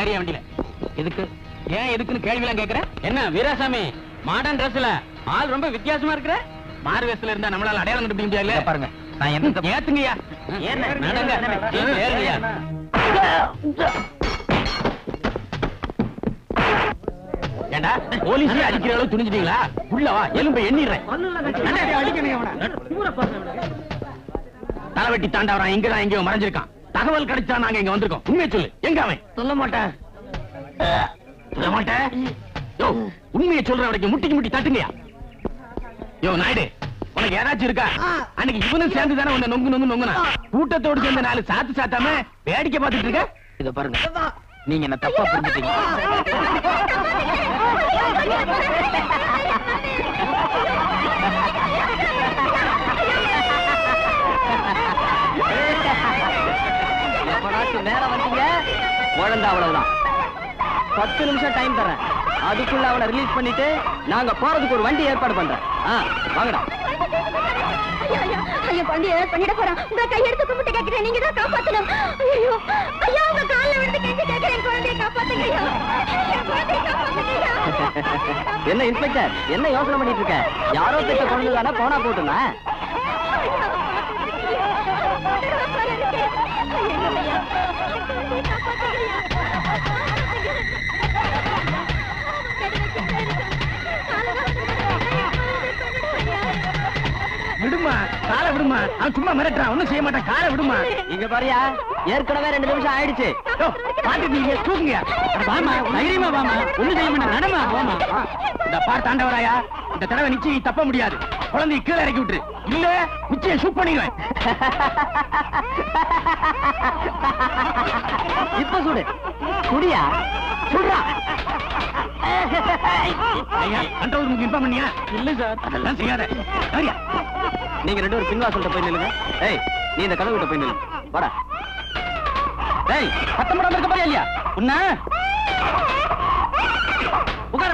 ஏறிய வண்டியில எதுக்கு ஏன் எதுக்குன்னு கேள்வி எல்லாம் கேக்குற என்ன வீராசாமி மாடர்ன் ட்ரெஸ்ல ஆள் ரொம்ப வித்தியாசமா இருக்கிற மாறு வேஷத்துல இருந்தா நம்மளால அடையாளம் கண்டுபிடிக்க முடியாது பாருங்க நான் எந்த ஏத்துங்கய்யா ஏன் நடங்க ஏறுங்கய்யா ஏண்டா போலீஸ் அடிக்கிற அளவு துணிஞ்சிட்டீங்களா உள்ள வா எலும்பை எண்ணிடுறேன் தலைவெட்டி தாண்டவரான் எங்கதான் எங்கேயோ மறைஞ்சிருக்கான் தகவல் கிடைச்சா நாங்க இங்க வந்திருக்கோம் உண்மையை சொல்லு எங்க அவன் சொல்ல மாட்டேன் சொல்ல மாட்டேன் யோ உண்மையை சொல்ற வரைக்கும் முட்டிக்கு முட்டி தட்டுங்கயா யோ நாயுடு உனக்கு யாராச்சும் இருக்கா அன்னைக்கு இவனும் சேர்ந்து தானே உன்னை நொங்கு நொங்கு நொங்குனா கூட்டத்தோடு சேர்ந்து நாலு சாத்து சாத்தாம வேடிக்கை பார்த்துட்டு இருக்க இத பாருங்க நீங்க என்ன தப்பா புரிஞ்சுட்டீங்க எப்படாச்சும் நேரம் வந்தீங்க குழந்தை அவ்வளவுதான் பத்து நிமிஷம் டைம் தரேன் அதுக்குள்ள அவனை ரிலீஸ் பண்ணிட்டு நாங்க போறதுக்கு ஒரு வண்டி ஏற்பாடு பண்றேன் ஆ வாங்கடா ஐயா, ஐயா, ஐயா, குழந்தைய ஏதாவது பண்ணிட போறான். உங்க கையெடுத்து கும்பிட்டு கேட்கிறேன், நீங்க தான் காப்பாத்தணும். ஐயோ, ஐயா, உங்க கால்ல விழுந்து கெஞ்சி கேட்கிறேன், குழந்தையை காப்பாத்துங்க, ஐயா. என் குழந்தையை காப்பாத்துங்க, ஐயா. என்ன இன்ஸ்பெக்டர் என்ன யோசனை பண்ணிட்டு இருக்க யாரோ பெற்ற குழந்தை தானே போனா போட்டுனா விடுமா காலை விடுமா அவன் சும்மா மிரட்டுறான் ஒண்ணும் செய்ய மாட்டான் காலை விடுமா இங்க பாரியா ஏற்கனவே ரெண்டு நிமிஷம் ஆயிடுச்சு யோ, பாத்துட்டு நீங்க தூக்குங்க அட வாமா தைரியமா வாமா ஒண்ணும் செய்ய மாட்டேன் நடமா வாமா வா. இந்த பார் தாண்டவராயா இந்த தடவை நிச்சயம் நீ தப்ப முடியாது குழந்தைய கீழே இறக்கி விட்டுரு இல்ல நிச்சயம் ஷூட் பண்ணிடுவேன் இப்ப சுடு சுடியா சுடுறா ஐயா கண்ட்ரோல் ரூமுக்கு இன்ஃபார்ம் பண்ணியா இல்ல சார் அதெல்லாம் செய்யாத சரியா நீங்க ரெண்டு பேரும் பின்வாசல்கிட்ட போய் நில்லுங்க ஏய் நீ இந்த கதவு கிட்ட போய் நில்லு வாடா டேய் பத்தம் படம் இருக்க போறியா இல்லையா உன்ன உட்கார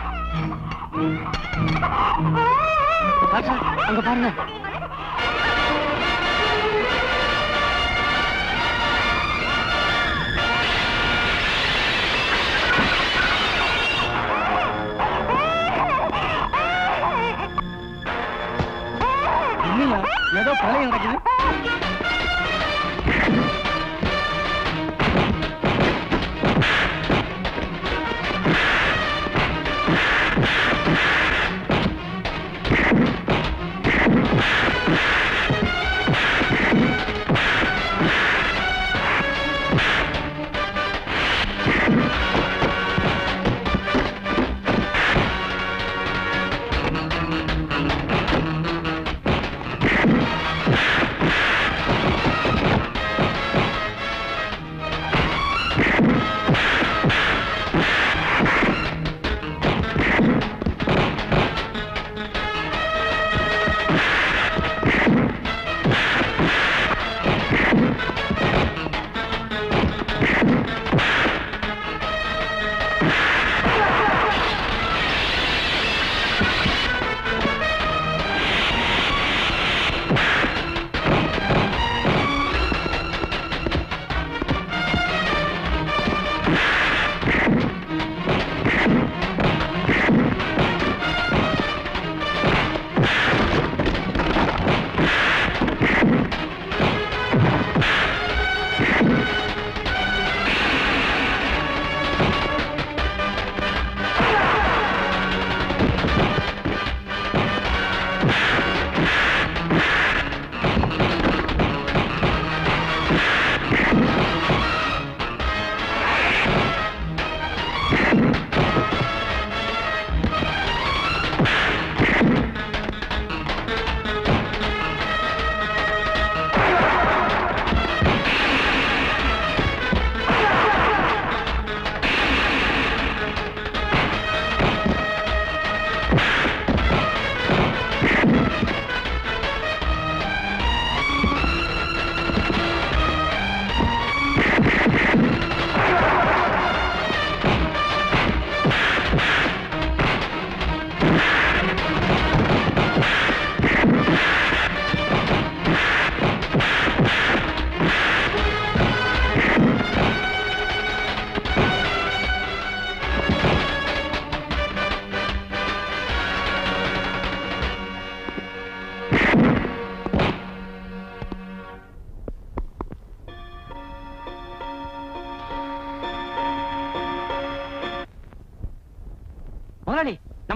சார், சார், அங்க பாருங்க இல்லையா ஏதோ பழைய நடக்குது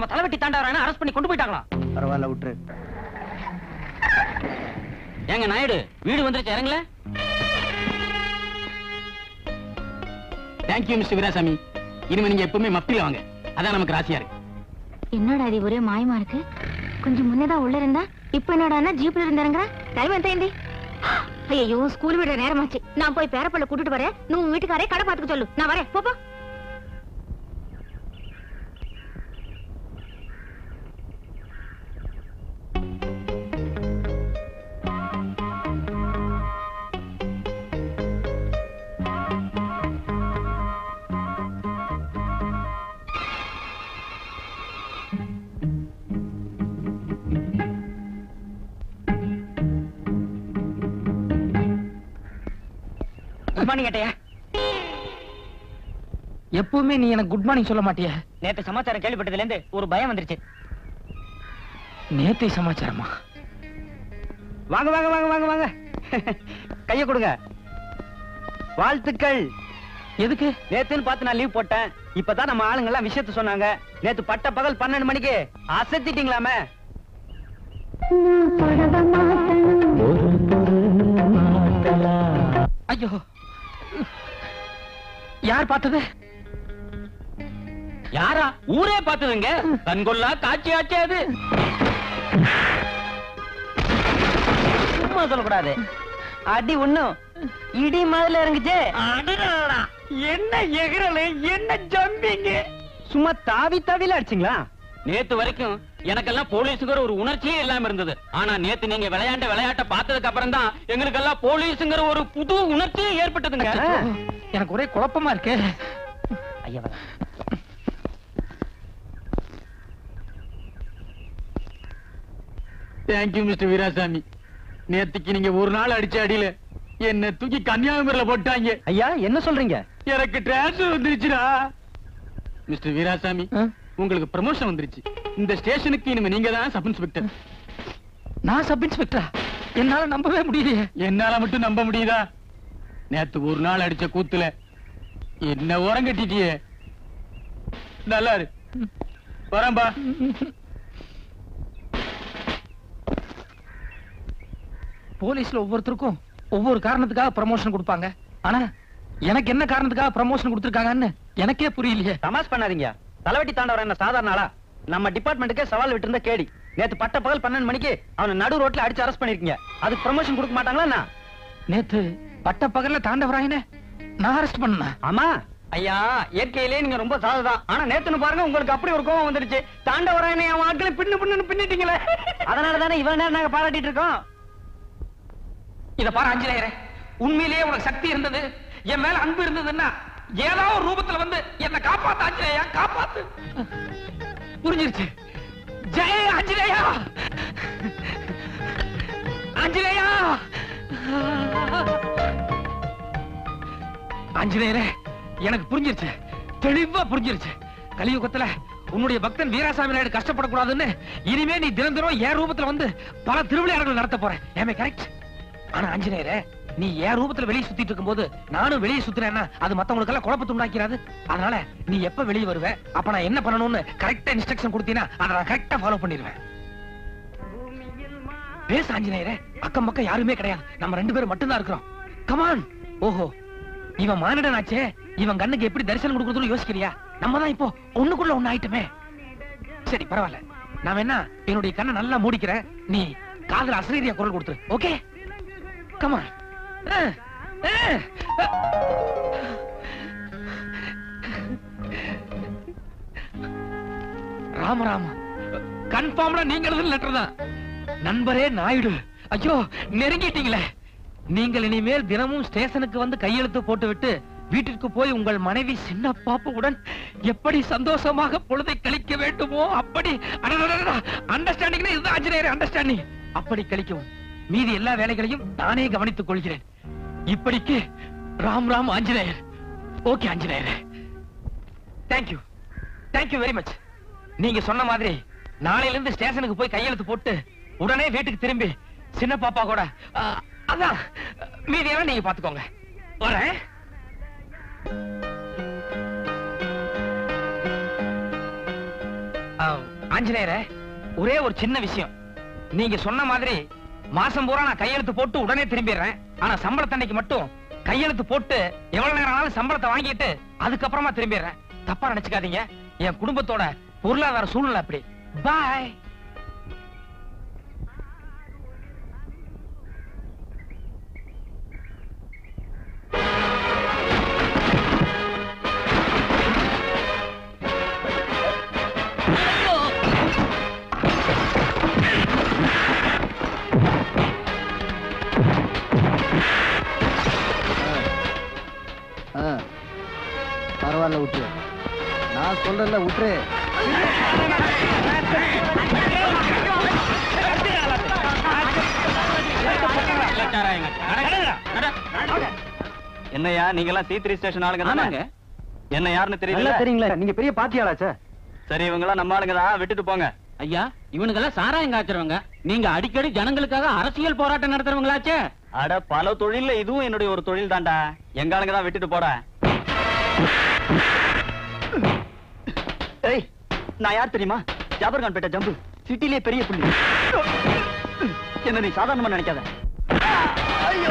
நம்ம தலைவெட்டி தாண்டவரான அரெஸ்ட் பண்ணி கொண்டு போயிட்டாங்களா பரவாயில்ல விட்டுரு ஏங்க நாயுடு வீடு வந்துருச்சு இறங்கல தேங்க்யூ மிஸ்டர் வீராசாமி இனிமே நீங்க எப்பவுமே மப்பில வாங்க அதான் நமக்கு ராசியா இருக்கு என்னடா இது ஒரே மாயமா இருக்கு கொஞ்சம் முன்னதான் உள்ள இருந்தா இப்ப என்னடா ஜீப்ல இருந்தாருங்க டைம் ఎంత அయింది ஐயோ ஸ்கூல் விடுற நேரமாச்சு நான் போய் பேரப்பள்ள கூட்டிட்டு வரேன் நீ உன் வீட்டுக்காரே கடை பாத்துக்க சொல்லு நான் வரேன் போப்பா குட் மார்னிங் ஏட்டையா எப்பவுமே நீ எனக்கு குட் மார்னிங் சொல்ல மாட்டியா நேத்து சமாச்சாரம் கேள்விப்பட்டதுல இருந்து ஒரு பயம் வந்துருச்சு நேத்தை சமாச்சாரமா வாங்க வாங்க வாங்க வாங்க வாங்க கைய கொடுங்க வாழ்த்துக்கள் எதுக்கு நேத்துன்னு பார்த்து நான் லீவ் போட்டேன் இப்பதான் நம்ம ஆளுங்க எல்லாம் விஷயத்த சொன்னாங்க நேத்து பட்ட பகல் பன்னெண்டு மணிக்கு அசத்திட்டீங்களாமே ஐயோ யார் பார்த்தது யாரா ஊரே பார்த்ததுங்க கண்கொள்ளா காட்சி ஆச்சு அது சும்மா சொல்லக்கூடாது அடி ஒண்ணும் இடி மாதிரி இறங்குச்சு என்ன எகிறல என்ன ஜம்பிங்க சும்மா தாவி தாவில அடிச்சிங்களா நேத்து வரைக்கும் எனக்கெல்லாம் போலீஸுங்கிற ஒரு உணர்ச்சியே இல்லாம இருந்தது ஆனா நேத்து நீங்க விளையாண்ட விளையாட்ட பார்த்ததுக்கு அப்புறம் தான் எங்களுக்கெல்லாம் போலீஸுங்கிற ஒரு புது உணர்ச்சியே ஏற்பட்டதுங்க எனக்கு ஒரே குழப்பமா இருக்கு ஐயா தேங்க்யூ மிஸ்டர் வீராசாமி நேத்துக்கு நீங்க ஒரு நாள் அடிச்ச அடியில என்ன தூக்கி கன்னியாகுமரியில போட்டாங்க ஐயா என்ன சொல்றீங்க எனக்கு டிரான்ஸ்ஃபர் வந்துருச்சுடா மிஸ்டர் வீராசாமி ஆ? உங்களுக்கு ப்ரமோஷன் வந்துருச்சு இந்த ஸ்டேஷனுக்கு இனிமே நீங்க தான் சப் இன்ஸ்பெக்டர் நான் சப் இன்ஸ்பெக்டரா என்னால நம்பவே முடியலையே என்னால மட்டும் நம்ப முடியுதா நேத்து ஒரு நாள் அடிச்ச கூத்துல என்ன ஓரம் கட்டிட்டியே நல்லா இரு வரேன்பா போலீஸ்ல ஒவ்வொருத்தருக்கும் ஒவ்வொரு காரணத்துக்காக ப்ரமோஷன் கொடுப்பாங்க ஆனா எனக்கு என்ன காரணத்துக்காக ப்ரமோஷன் கொடுத்திருக்காங்கன்னு எனக்கே புரியலையே தமாஸ் பண்ணாதீங்க தலைவட்டி தாண்டவர் என்ன சாதாரண ஆளா நம்ம டிபார்ட்மெண்ட்டுக்கே சவால் விட்டு இருந்த கேடி நேத்து பட்ட பகல் பன்னெண்டு மணிக்கு அவனை நடு ரோட்ல அடிச்சு அரெஸ்ட் பண்ணிருக்கீங்க அதுக்கு ப்ரமோஷன் கொடுக்க மாட்டாங்களா என்ன? நேத்து பட்ட பகல்ல தாண்டவராயினே நான் அரெஸ்ட் பண்ண ஆமா ஐயா இயற்கையிலே நீங்க ரொம்ப சாதுதான் ஆனா நேத்துன்னு பாருங்க உங்களுக்கு அப்படி ஒரு கோவம் வந்துருச்சு தாண்டவராயனை அவன் ஆட்களை பின்னு பின்னு பின்னிட்டீங்களே அதனால தானே இவ்வளவு நேரம் நாங்க பாராட்டிட்டு இருக்கோம் இத பாரு அஞ்சலேயரே உண்மையிலேயே உனக்கு சக்தி இருந்தது என் மேல அன்பு இருந்ததுன்னா ஏதோ ஒரு ரூபத்துல வந்து என்ன காப்பாத்து ஆஞ்சநேயா காப்பாத்து புரிஞ்சிருச்சு ஜெய ஆஞ்சநேயா ஆஞ்சநேயா ஆஞ்சநேயரே எனக்கு புரிஞ்சிருச்சு தெளிவா புரிஞ்சிருச்சு கலியுகத்துல உன்னுடைய பக்தன் வீராசாமி நாயுடு கஷ்டப்படக்கூடாதுன்னு இனிமே நீ தினம் தினம் என் ரூபத்துல வந்து பல திருவிளையாடல்கள் நடத்த போற ஏமே கரெக்ட் ஆனா ஆஞ்சநேயரே நீ என் ரூபத்துல வெளியே சுத்திட்டு இருக்கும்போது நானும் வெளியே சுத்துறேன்னா அது மத்தவங்களுக்கு எல்லாம் குழப்பத்தை உண்டாக்கிறாது அதனால நீ எப்ப வெளியே வருவ அப்ப நான் என்ன பண்ணணும்னு கரெக்டா இன்ஸ்ட்ரக்ஷன் கொடுத்தீனா அதை நான் கரெக்டா ஃபாலோ பண்ணிடுவேன் பேச ஆஞ்சநேயரே அக்கம் பக்கம் யாருமே கிடையாது நம்ம ரெண்டு பேரும் மட்டும்தான் இருக்கிறோம் கமான் ஓஹோ இவன் மானிடனாச்சே இவன் கண்ணுக்கு எப்படி தரிசனம் கொடுக்கறதுன்னு யோசிக்கிறியா நம்ம தான் இப்போ ஒண்ணுக்குள்ள ஒண்ணு ஆயிட்டமே சரி பரவாயில்ல நான் என்ன என்னுடைய கண்ணை நல்லா மூடிக்கிறேன் நீ காதுல அசரீரியா குரல் கொடுத்துரு ஓகே கமான் ராம ராம கன்ஃபார்ம்டா நீங்க எழுதுன லெட்டர் தான் நண்பரே நாயுடு ஐயோ நெருங்கிட்டீங்களே நீங்கள் இனிமேல் தினமும் ஸ்டேஷனுக்கு வந்து கையெழுத்து போட்டுவிட்டு வீட்டிற்கு போய் உங்கள் மனைவி சின்ன பாப்புவுடன் எப்படி சந்தோஷமாக பொழுதை கழிக்க வேண்டுமோ அப்படி அண்டர்ஸ்டாண்டிங் இதுதான் ஆஞ்சநேயர் அண்டர்ஸ்டாண்டிங் அப்படி கழிக்கும் மீதி எல்லா வேலைகளையும் நானே கவனித்துக் கொள்கிறேன் இப்படிக்கு Ram Ram Anjaneyar okay Anjaneyar thank you thank you very much நீங்க சொன்ன மாதிரி நாளையில இருந்து ஸ்டேஷனுக்கு போய் கையெழுத்து போட்டு உடனே வீட்டுக்கு திரும்பி சின்ன பாப்பா கூட ஆ, அதான் மீதியெல்லாம் நீங்க பாத்துக்கோங்க வரேன் ஆ, ஆஞ்சநேயரே ஒரே ஒரு சின்ன விஷயம் நீங்க சொன்ன மாதிரி மாசம் பூரா நான் கையெழுத்து போட்டு உடனே திரும்பிடுறேன் ஆனா சம்பளத்தன்னைக்கு மட்டும் கையெழுத்து போட்டு எவ்வளவு நேரம் ஆனாலும் சம்பளத்தை வாங்கிட்டு அதுக்கப்புறமா திரும்பிடுறேன் தப்பா நினைச்சுக்காதீங்க என் குடும்பத்தோட பொருளாதார சூழ்நிலை அப்படி பாய் பரவாயில்ல விட்டுரு நான் சொல்றேன்ல விட்டுரு என்னையா நீங்க எல்லாம் சி த்ரீ ஸ்டேஷன் ஆளுங்க தானே என்ன யாருன்னு நல்லா தெரியல தெரியுங்களா நீங்க பெரிய பாத்தியாளாச்சே சரி இவங்க எல்லாம் நம்ம ஆளுங்க தான் விட்டுட்டு போங்க ஐயா இவனுங்கெல்லாம் சாராயம் காய்ச்சறவங்க நீங்க அடிக்கடி ஜனங்களுக்காக அரசியல் போராட்டம் நடத்துறவங்களாச்சே அட பல தொழில்ல இதுவும் என்னுடைய ஒரு தொழில் தான்டா எங்க ஆளுங்க தான் விட்டுட்டு போட ஏய் நான் யார் தெரியுமா ஜாபர்கான் பேட்ட ஜம்பு சிட்டிலே பெரிய புள்ளி என்ன நீ சாதாரணமா நினைக்காத ஐயோ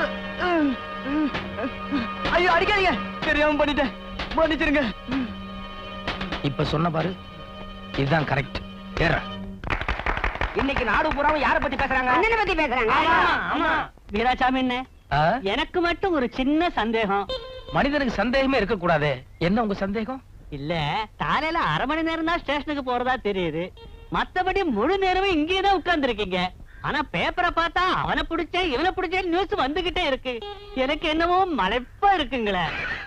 ஐயோ அடிக்காதீங்க தெரியாம பண்ணிட்டேன் மன்னிச்சிருங்க இப்ப சொன்ன பாரு இதுதான் கரெக்ட் ஏற இன்னைக்கு நாடு பூராவும் யார பத்தி பேசுறாங்க அண்ணனை பத்தி பேசுறாங்க ஆமா வீராசாமி என்ன எனக்கு மட்டும் ஒரு சின்ன சந்தேகம் மனிதனுக்கு சந்தேகமே இருக்க கூடாது என்ன உங்க சந்தேகம் இல்ல காலையில அரை மணி நேரம் தான் ஸ்டேஷனுக்கு போறதா தெரியுது மத்தபடி முழு நேரமும் இங்கேயே தான் உட்கார்ந்து இருக்கீங்க ஆனா பேப்பரை பார்த்தா அவனை பிடிச்சேன் இவனை பிடிச்சேன் நியூஸ் வந்துகிட்டே இருக்கு எனக்கு என்னவோ மலைப்பா இருக்குங்களே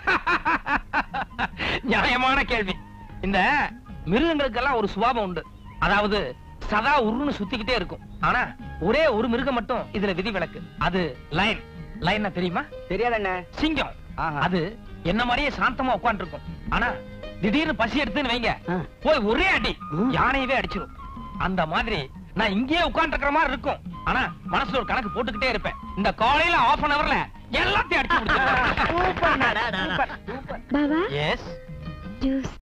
நியாயமான கேள்வி இந்த மிருகங்களுக்கெல்லாம் ஒரு சுபாவம் உண்டு அதாவது சதா உருன்னு சுத்திக்கிட்டே இருக்கும் ஆனா ஒரே ஒரு மிருகம் மட்டும் இதுல விதிவிலக்கு அது லைன் லைன்னா தெரியுமா தெரியாதண்ணே சிங்கம் ஆஹா. அது என்ன மாதிரியே சாந்தமா உட்கார்ந்து இருக்கும் ஆனா திடீர்னு பசி எடுத்துன்னு வைங்க ஆ. போய் ஒரே அடி ம். யானையவே அடிச்சிரும் அந்த மாதிரி நான் இங்கேயே உட்கார்ந்து இருக்கிற மாதிரி இருக்கும் ஆனா மனசுல ஒரு கணக்கு போட்டுக்கிட்டே இருப்பேன் இந்த காலையில ஆஃப் அன் அவர்ல எல்லாத்தையும் அடிச்சு பாபா எஸ் ஜூஸ்